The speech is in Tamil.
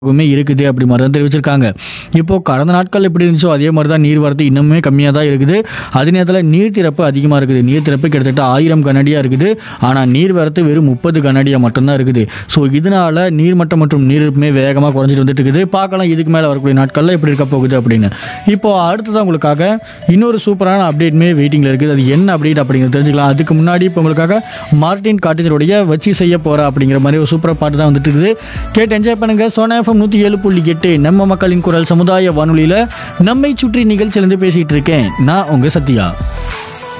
மே இருக்குது அப்படி மாதிரி தான் தெரிவிச்சிருக்காங்க இப்போ கடந்த நாட்கள் எப்படி இருந்துச்சோ அதே மாதிரி தான் நீர் வரத்து இன்னுமே கம்மியாக தான் இருக்குது அதே நேரத்தில் நீர் திறப்பு அதிகமாக இருக்குது நீர் திறப்பு கிட்டத்தட்ட ஆயிரம் கனடியாக இருக்குது ஆனால் நீர் வரத்து வெறும் முப்பது கனடியாக மட்டும்தான் இருக்குது ஸோ இதனால நீர்மட்டம் மற்றும் நீரிருப்புமே வேகமாக குறைஞ்சிட்டு வந்துட்டு இருக்குது பார்க்கலாம் இதுக்கு மேலே வரக்கூடிய நாட்களில் எப்படி இருக்க போகுது அப்படின்னு இப்போ அடுத்ததான் உங்களுக்காக இன்னொரு சூப்பரான அப்டேட்மே வெயிட்டிங்கில் இருக்குது அது என்ன அப்டேட் அப்படிங்கிறது தெரிஞ்சுக்கலாம் அதுக்கு முன்னாடி இப்போ உங்களுக்காக மார்டின் காட்டேஜருடைய வச்சு செய்ய போகிற அப்படிங்கிற மாதிரி ஒரு சூப்பராக பாட்டு தான் வந்துட்டு இருக்குது கேட்டு என்ஜாய் பண்ணுங்க சோனா எஃப்எம் நூற்றி ஏழு புள்ளி எட்டு நம்ம மக்களின் குரல் சமுதாய வானொலியில் நம்மை சுற்றி நிகழ்ச்சியிலேருந்து பேசிகிட்டு இருக்கேன் நான் உங்கள் சத்யா